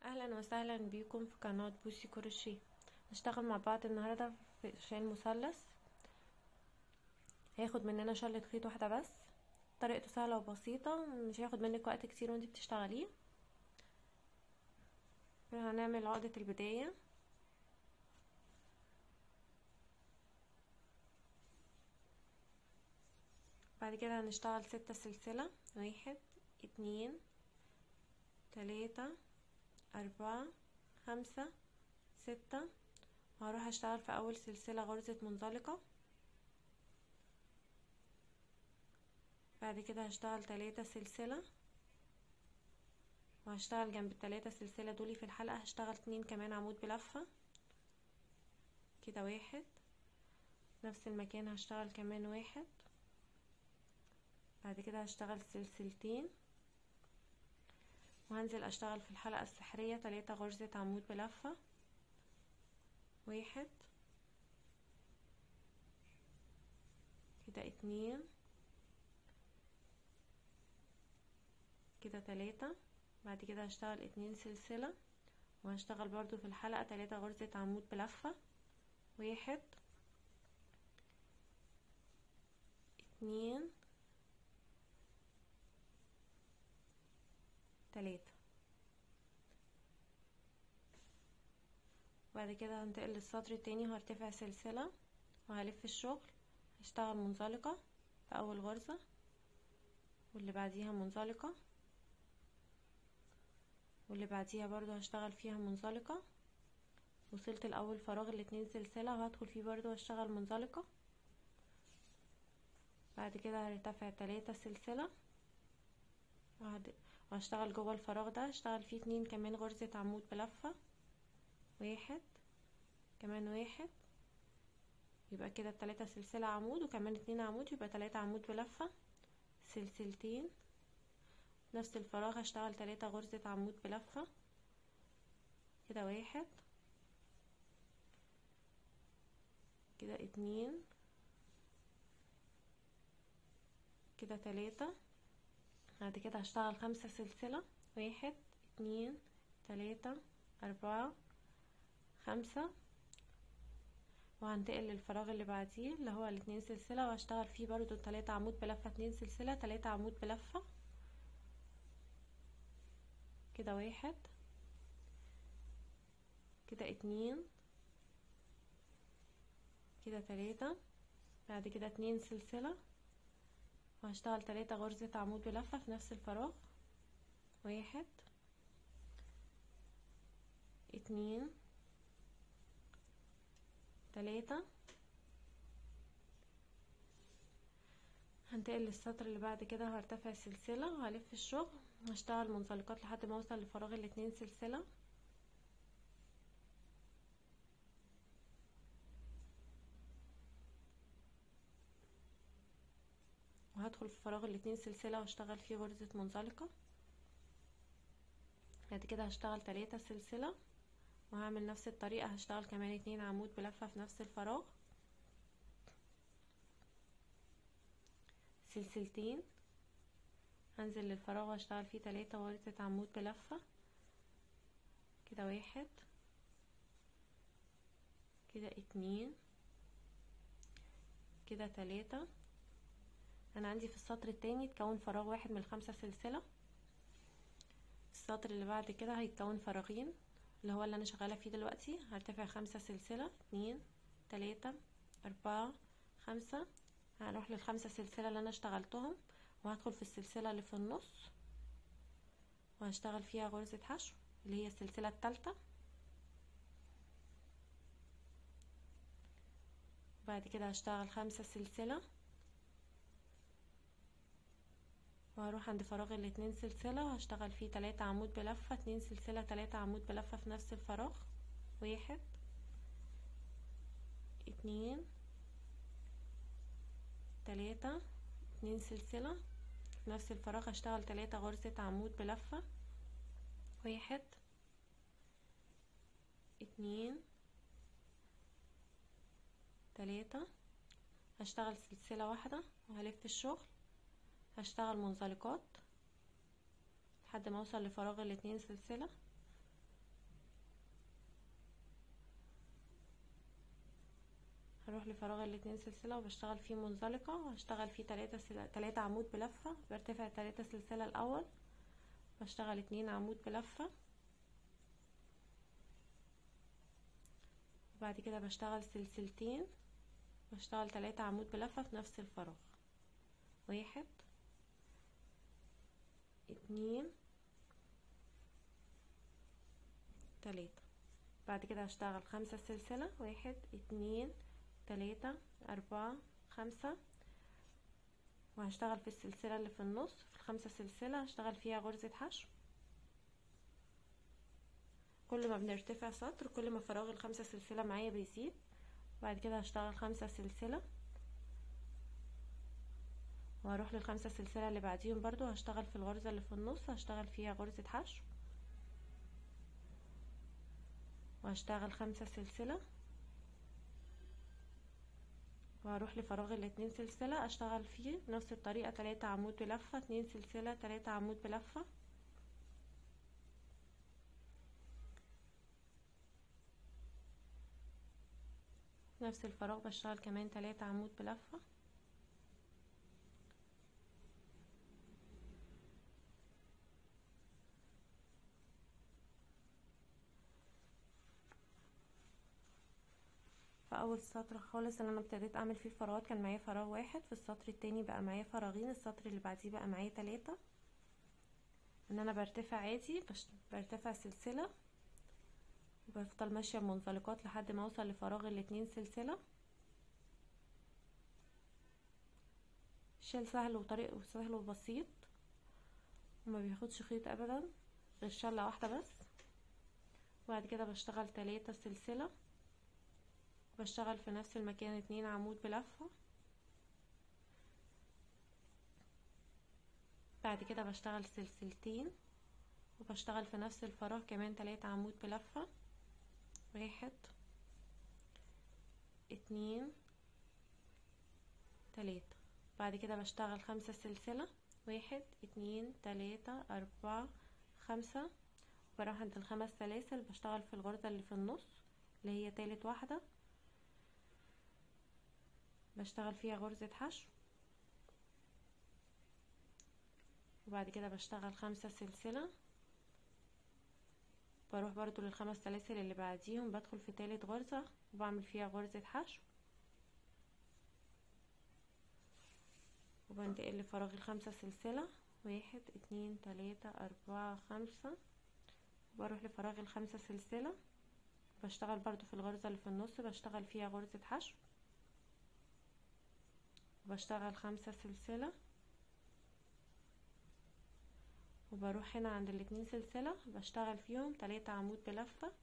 اهلا وسهلا بيكم في قناة بوسي كروشيه نشتغل مع بعض النهاردة في شال مثلث هياخد مننا شلة خيط واحدة بس طريقته سهلة وبسيطة مش هياخد منك وقت كتير وانت بتشتغليه هنعمل عقدة البداية بعد كده هنشتغل ستة سلسلة واحد اتنين تلاتة أربعة خمسة ستة وهروح اشتغل في أول سلسلة غرزة منزلقة بعد كده هشتغل تلاتة سلسلة وهشتغل جنب التلاتة سلسلة دولي في الحلقة هشتغل اتنين كمان عمود بلفة كده واحد نفس المكان هشتغل كمان واحد بعد كده هشتغل سلسلتين وهنزل اشتغل في الحلقة السحرية تلاتة غرزة عمود بلفة واحد كده اتنين كده تلاتة بعد كده هشتغل اتنين سلسلة وهشتغل برضو في الحلقة تلاتة غرزة عمود بلفة واحد اتنين تلاتة بعد كده هنتقل للسطر التاني وهرتفع سلسلة وهلف الشغل هشتغل منزلقة في أول غرزة واللي بعديها منزلقة واللي بعديها برضو هشتغل فيها منزلقة وصلت الأول فراغ الاتنين سلسلة وهدخل فيه برضو هشتغل منزلقة بعد كده هرتفع تلاتة سلسلة وهد... وهشتغل جوه الفراغ ده هشتغل فيه اتنين كمان غرزة عمود بلفة واحد كمان واحد يبقى كده التلاتة سلسلة عمود وكمان اتنين عمود يبقى تلاتة عمود بلفة سلسلتين نفس الفراغ هشتغل تلاتة غرزة عمود بلفة كده واحد كده اتنين كده تلاتة بعد كده هشتغل خمسة سلسلة واحد اتنين تلاتة أربعة خمسة وهنتقل للفراغ اللي بعديه اللي هو الاتنين سلسلة وهشتغل فيه برضو تلاتة عمود بلفة اتنين سلسلة تلاتة عمود بلفة كده واحد كده اتنين كده تلاتة بعد كده اتنين سلسلة وهشتغل تلاتة غرزة عمود بلفة في نفس الفراغ واحد اتنين تلاتة هنتقل للسطر اللي بعد كده هرتفع سلسلة وهلف الشغل هشتغل منزلقات لحد ما اوصل لفراغ الاتنين سلسلة وهدخل في فراغ الاتنين سلسلة واشتغل فيه غرزة منزلقة بعد كده هشتغل تلاتة سلسلة وهعمل نفس الطريقة هشتغل كمان اتنين عمود بلفة في نفس الفراغ سلسلتين هنزل للفراغ واشتغل فيه تلاتة غرزة عمود بلفة كده واحد كده اتنين كده تلاتة انا عندي في السطر التاني اتكون فراغ واحد من الخمسة سلسلة السطر اللي بعد كده هيتكون فراغين اللي هو اللي انا شغالة فيه دلوقتي هرتفع خمسة سلسلة اتنين تلاتة اربعة خمسة هروح للخمسة سلسلة اللي انا اشتغلتهم وهدخل في السلسلة اللي في النص وهشتغل فيها غرزة حشو اللي هي السلسلة التالتة بعد كده هشتغل خمسة سلسلة وهروح عند فراغ الاتنين سلسلة وهشتغل فيه تلاتة عمود بلفة اتنين سلسلة تلاتة عمود بلفة في نفس الفراغ واحد اتنين تلاتة اتنين سلسلة في نفس الفراغ هشتغل تلاتة غرزة عمود بلفة واحد اتنين تلاتة هشتغل سلسلة واحدة وهلف الشغل هشتغل منزلقات لحد ما اوصل لفراغ الاتنين سلسلة هروح لفراغ الاتنين سلسلة وبشتغل فيه منزلقة وهشتغل فيه تلاتة, سل... تلاتة عمود بلفة برتفع تلاتة سلسلة الأول بشتغل اتنين عمود بلفة وبعد كده بشتغل سلسلتين بشتغل تلاتة عمود بلفة في نفس الفراغ واحد اتنين تلاتة بعد كده هشتغل خمسة سلسلة واحد اتنين تلاتة اربعة خمسة وهشتغل في السلسلة اللي في النص في الخمسة سلسلة هشتغل فيها غرزة حشو كل ما بنرتفع سطر كل ما فراغ الخمسة سلسلة معايا بيزيد بعد كده هشتغل خمسة سلسلة وهروح للخمسة سلسلة اللي بعديهم برضو هشتغل في الغرزة اللي في النص هشتغل فيها غرزة حشو وهشتغل خمسة سلسلة وهروح لفراغ الاتنين سلسلة اشتغل فيه بنفس الطريقة تلاتة عمود بلفة اتنين سلسلة تلاتة عمود بلفة نفس الفراغ بشتغل كمان تلاتة عمود بلفة في اول سطر خالص اللي انا ابتديت اعمل فيه الفراغات كان معايا فراغ واحد في السطر التاني بقى معايا فراغين السطر اللي بعديه بقى معايا تلاتة ان انا برتفع عادي بش... برتفع سلسلة بفضل ماشية بمنزلقات لحد ما اوصل لفراغ الاتنين سلسلة شيل سهل وطريق سهل وبسيط وما بياخدش خيط ابدا غير شلة واحدة بس وبعد كده بشتغل تلاتة سلسلة بشتغل في نفس المكان اتنين عمود بلفة بعد كده بشتغل سلسلتين وبشتغل في نفس الفراغ كمان تلاتة عمود بلفة واحد اتنين تلاتة بعد كده بشتغل خمسة سلسلة واحد اتنين تلاتة اربعة خمسة وبروح عند الخمس سلاسل بشتغل في الغرزة اللي في النص اللي هي تالت واحدة بشتغل فيها غرزة حشو وبعد كده بشتغل خمسة سلسلة بروح برضو للخمس سلاسل اللي بعديهم بدخل في تالت غرزة وبعمل فيها غرزة حشو وبنتقل لفراغ الخمسة سلسلة واحد اتنين تلاتة اربعة خمسة وبروح لفراغ الخمسة سلسلة بشتغل برضو في الغرزة اللي في النص بشتغل فيها غرزة حشو وبشتغل خمسة سلسلة وبروح هنا عند الاتنين سلسلة بشتغل فيهم تلاتة عمود بلفة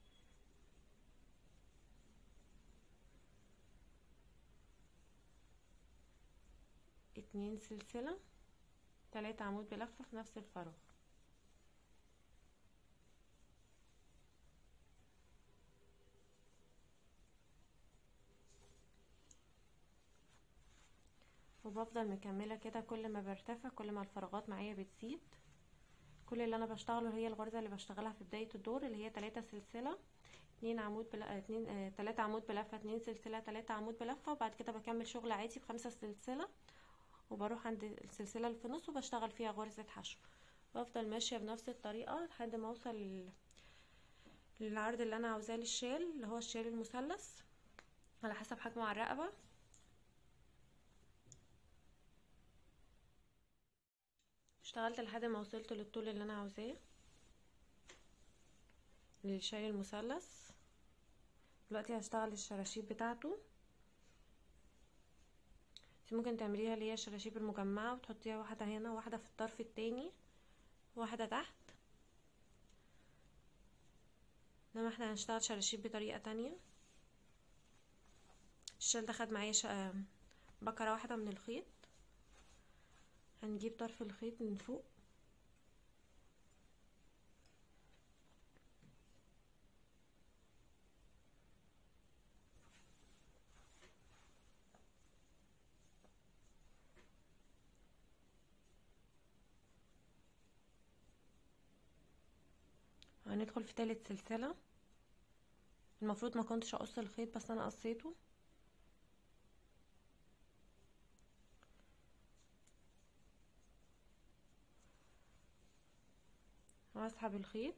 اتنين سلسلة تلاتة عمود بلفة في نفس الفراغ وبفضل مكملة كده كل ما برتفع كل ما الفراغات معايا بتزيد كل اللي انا بشتغله هي الغرزة اللي بشتغلها في بداية الدور اللي هي تلاتة سلسلة اتنين عمود بلا اتنين اه تلاتة عمود بلفة اتنين سلسلة تلاتة عمود بلفة وبعد كده بكمل شغل عادي بخمسة سلسلة وبروح عند السلسلة اللي في النص وبشتغل فيها غرزة حشو بفضل ماشية بنفس الطريقة لحد ما اوصل لل... للعرض اللي انا عاوزاه للشال اللي هو الشال المثلث على حسب حجمه على الرقبة اشتغلت لحد ما وصلت للطول اللي انا عاوزاه للشال المثلث دلوقتي هشتغل الشراشيب بتاعته انت ممكن تعمليها اللي هي الشراشيب المجمعة وتحطيها واحدة هنا واحدة في الطرف التاني واحدة تحت انما احنا هنشتغل شراشيب بطريقة تانية الشال ده خد معايا شق... بكرة واحدة من الخيط هنجيب طرف الخيط من فوق هندخل في تالت سلسلة المفروض ما كنتش اقص الخيط بس انا قصيته واسحب الخيط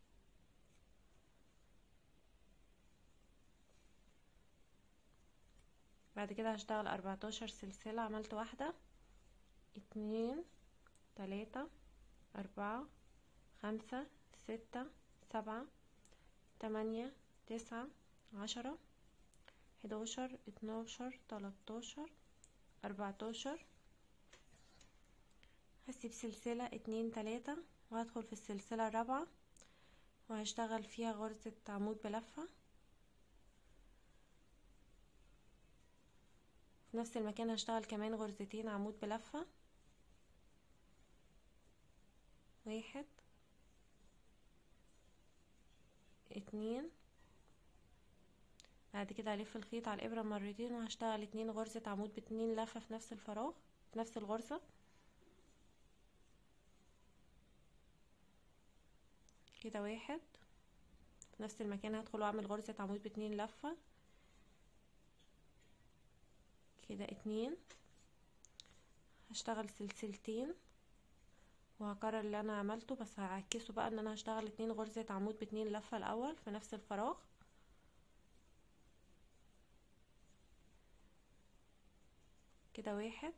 بعد كده هشتغل 14 سلسلة عملت واحدة اتنين تلاتة أربعة خمسة ستة سبعة تمانية تسعة عشرة حداشر اتناشر تلاتاشر أربعتاشر هسيب سلسلة اتنين تلاتة وهدخل في السلسلة الرابعة وهشتغل فيها غرزة عمود بلفة في نفس المكان هشتغل كمان غرزتين عمود بلفة واحد اتنين بعد كده هلف الخيط على الابرة مرتين وهشتغل اتنين غرزة عمود باتنين لفة في نفس الفراغ في نفس الغرزة كده واحد في نفس المكان هدخل واعمل غرزة عمود باتنين لفة كده اتنين هشتغل سلسلتين وهكرر اللي انا عملته بس هعكسه بقى ان انا هشتغل اتنين غرزة عمود باتنين لفة الاول في نفس الفراغ كده واحد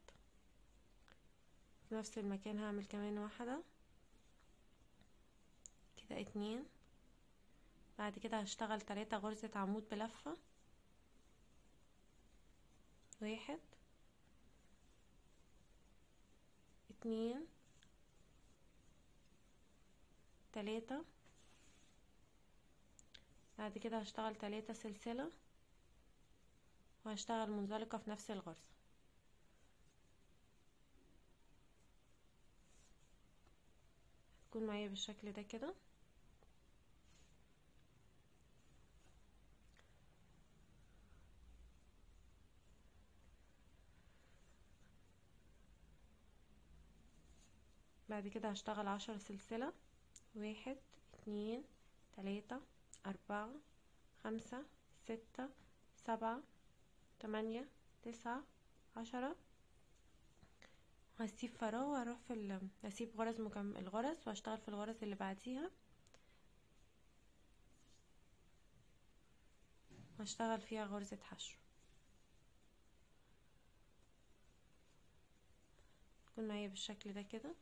في نفس المكان هعمل كمان واحدة كده اتنين بعد كده هشتغل تلاتة غرزة عمود بلفة واحد اتنين تلاتة بعد كده هشتغل تلاتة سلسلة وهشتغل منزلقة في نفس الغرزة تكون معايا بالشكل ده كده بعد كده هشتغل عشر سلسلة واحد اتنين تلاتة أربعة خمسة ستة سبعة تمانية تسعة عشرة هسيب فراغ واروح في ال... هسيب غرز مكم... الغرز واشتغل في الغرز اللي بعديها واشتغل فيها غرزة حشو تكون معايا بالشكل ده كده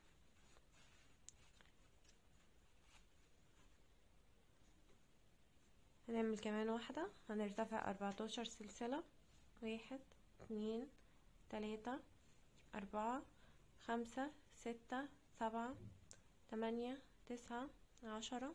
هنعمل كمان واحدة هنرتفع أربعتاشر سلسلة واحد اتنين تلاتة أربعة خمسة ستة سبعة تمانية تسعة عشرة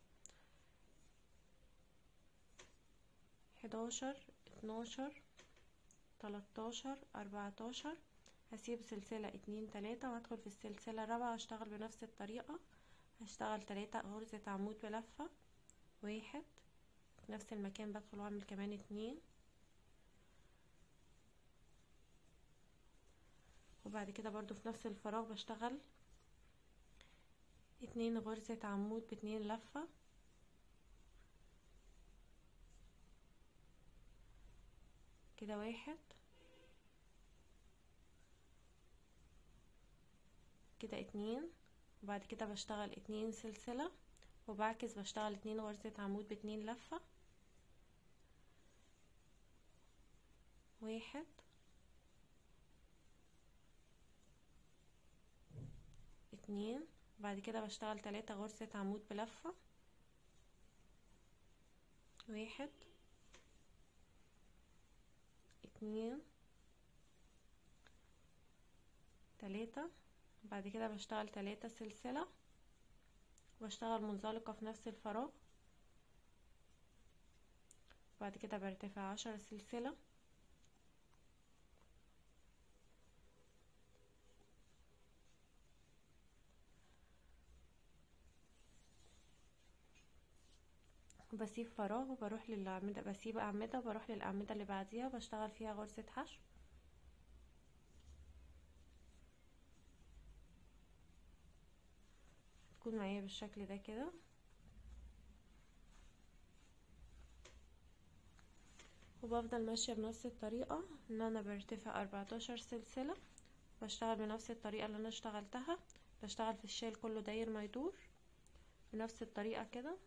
حداشر اتناشر تلاتاشر أربعتاشر هسيب سلسلة اتنين تلاتة وهدخل في السلسلة الرابعة هشتغل بنفس الطريقة هشتغل تلاتة غرزة عمود بلفة واحد في نفس المكان بدخل واعمل كمان اتنين وبعد كده برضو في نفس الفراغ بشتغل اتنين غرزة عمود باتنين لفة كده واحد كده اتنين وبعد كده بشتغل اتنين سلسلة وبعكس بشتغل اتنين غرزة عمود باتنين لفة واحد اتنين بعد كده بشتغل تلاتة غرزة عمود بلفة واحد اتنين تلاتة بعد كده بشتغل تلاتة سلسلة واشتغل منزلقة في نفس الفراغ بعد كده برتفع عشر سلسلة بسيب فراغ وبروح للأعمدة بسيب أعمدة وبروح للأعمدة اللي بعديها بشتغل فيها غرزة حشو تكون معايا بالشكل ده كده وبفضل ماشية بنفس الطريقة ان انا برتفع اربعتاشر سلسلة بشتغل بنفس الطريقة اللي انا اشتغلتها بشتغل في الشال كله داير ما يدور بنفس الطريقة كده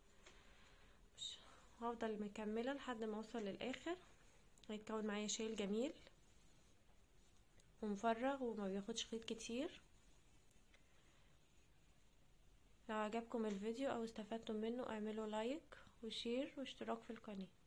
هفضل مكملة لحد ما اوصل للاخر هيتكون معايا شيل جميل ومفرغ وما بياخدش خيط كتير لو عجبكم الفيديو او استفدتم منه اعملوا لايك وشير واشتراك في القناه